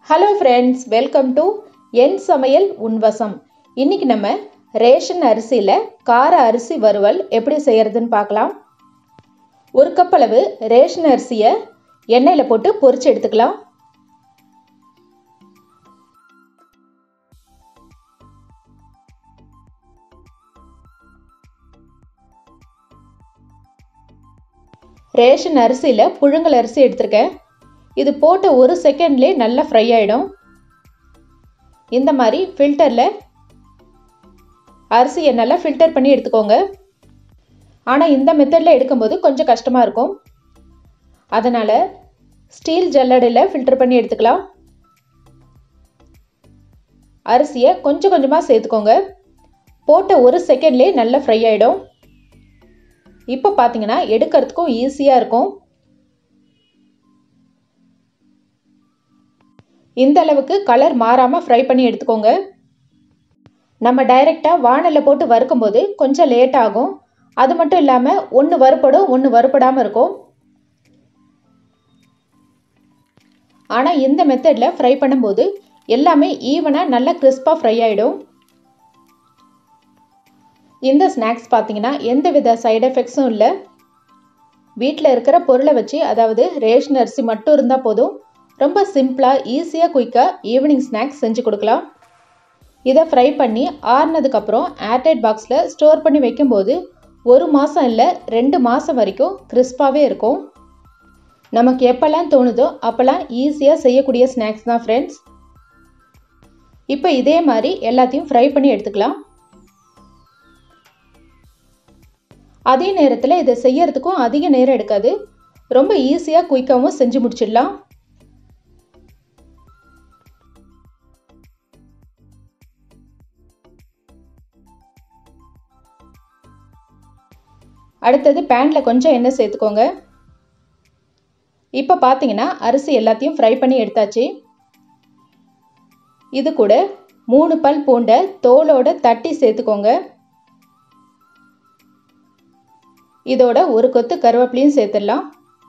hello friends welcome to என் சமையல் உன்வசம் இன்னைக்கு நம்ம ரேஷன் அரிசியில் கார அரிசி வறுவல் எப்படி செய்யறதுன்னு பார்க்கலாம் ஒரு கப் அளவு ரேஷன் அரிசியை எண்ணெயில் போட்டு பொரிச்சு எடுத்துக்கலாம் ரேஷன் அரிசியில் புழுங்கல் அரிசி எடுத்திருக்கேன் இது போட்ட ஒரு செகண்ட்லேயே நல்லா ஃப்ரை ஆகிடும் இந்த மாதிரி ஃபில்டரில் அரிசியை நல்லா ஃபில்டர் பண்ணி எடுத்துக்கோங்க ஆனால் இந்த மெத்தடில் எடுக்கும்போது கொஞ்சம் கஷ்டமாக இருக்கும் அதனால் ஸ்டீல் ஜல்லடையில் ஃபில்டர் பண்ணி எடுத்துக்கலாம் அரிசியை கொஞ்சம் கொஞ்சமாக சேர்த்துக்கோங்க போட்ட ஒரு செகண்ட்லேயே நல்லா ஃப்ரை ஆகிடும் இப்போ பார்த்தீங்கன்னா எடுக்கிறதுக்கும் ஈஸியாக இருக்கும் இந்த அளவுக்கு கலர் மாறாமல் ஃப்ரை பண்ணி எடுத்துக்கோங்க நம்ம டைரெக்டாக வானலில் போட்டு வறுக்கும்போது கொஞ்சம் லேட் ஆகும் அது மட்டும் இல்லாமல் ஒன்று வறுப்படும் ஒன்று வறுப்படாமல் இருக்கும் ஆனால் இந்த மெத்தடில் ஃப்ரை பண்ணும்போது எல்லாமே ஈவனாக நல்லா கிறிஸ்பாக ஃப்ரை ஆகிடும் இந்த ஸ்நாக்ஸ் பார்த்தீங்கன்னா எந்த வித சைடு எஃபெக்ட்ஸும் இல்லை வீட்டில் இருக்கிற பொருளை வச்சு அதாவது ரேஷன் அரிசி மட்டும் இருந்தால் போதும் ரொம்ப சிம்பிளாக ஈஸியாக குயிக்காக ஈவினிங் ஸ்நாக்ஸ் செஞ்சு கொடுக்கலாம் இதை ஃப்ரை பண்ணி ஆறுனதுக்கப்புறம் ஏர்டைட் பாக்ஸில் ஸ்டோர் பண்ணி வைக்கும்போது ஒரு மாதம் இல்லை ரெண்டு மாதம் வரைக்கும் கிறிஸ்பாகவே இருக்கும் நமக்கு எப்போல்லாம் தோணுதோ அப்போல்லாம் ஈஸியாக செய்யக்கூடிய ஸ்நாக்ஸ் தான் ஃப்ரெண்ட்ஸ் இப்போ இதே மாதிரி எல்லாத்தையும் ஃப்ரை பண்ணி எடுத்துக்கலாம் அதே நேரத்தில் இதை செய்யறதுக்கும் அதிக நேரம் எடுக்காது ரொம்ப ஈஸியாக குயிக்காகவும் செஞ்சு முடிச்சிடலாம் அடுத்தது பேனில் கொஞ்சம் எண்ணெய் சேர்த்துக்கோங்க இப்போ பார்த்தீங்கன்னா அரிசி எல்லாத்தையும் ஃப்ரை பண்ணி எடுத்தாச்சு இது கூட மூணு பல் பூண்டை தோலோட தட்டி சேர்த்துக்கோங்க இதோட ஒரு கொத்து கருவேப்பிலையும் சேர்த்துடலாம்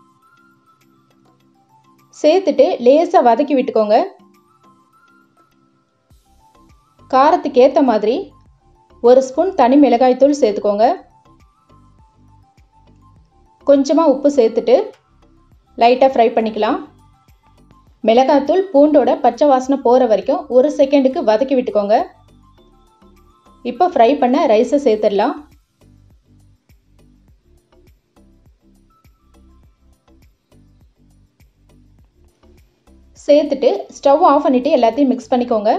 சேர்த்துட்டு லேசாக வதக்கி விட்டுக்கோங்க காரத்துக்கு ஏற்ற மாதிரி ஒரு ஸ்பூன் தனி மிளகாய்த்தூள் சேர்த்துக்கோங்க கொஞ்சமாக உப்பு சேர்த்துட்டு லைட்டாக ஃப்ரை பண்ணிக்கலாம் மிளகாத்தூள் பூண்டோட பச்சை வாசனை போகிற வரைக்கும் ஒரு செகண்டுக்கு வதக்கி விட்டுக்கோங்க இப்போ ஃப்ரை பண்ண ரைஸை சேர்த்துடலாம் சேர்த்துட்டு ஸ்டவ் ஆஃப் பண்ணிவிட்டு எல்லாத்தையும் மிக்ஸ் பண்ணிக்கோங்க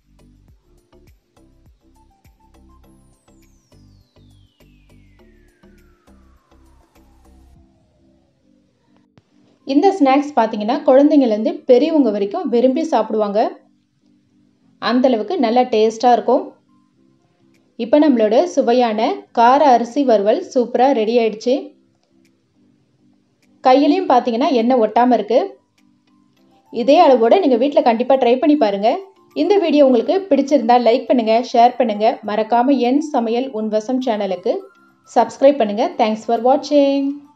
இந்த ஸ்நாக்ஸ் பார்த்தீங்கன்னா குழந்தைங்கலேருந்து பெரியவங்க வரைக்கும் விரும்பி சாப்பிடுவாங்க அந்தளவுக்கு நல்லா டேஸ்ட்டாக இருக்கும் இப்போ நம்மளோட சுவையான கார அரிசி வறுவல் சூப்பராக ரெடி ஆயிடுச்சு கையிலையும் பார்த்தீங்கன்னா எண்ணெய் ஒட்டாமல் இருக்குது இதே அளவோடு நீங்கள் வீட்டில் கண்டிப்பாக ட்ரை பண்ணி பாருங்கள் இந்த வீடியோ உங்களுக்கு பிடிச்சிருந்தா லைக் பண்ணுங்கள் ஷேர் பண்ணுங்கள் மறக்காமல் என் சமையல் உன் வசம் சேனலுக்கு சப்ஸ்கிரைப் பண்ணுங்கள் தேங்க்ஸ் ஃபார் வாட்சிங்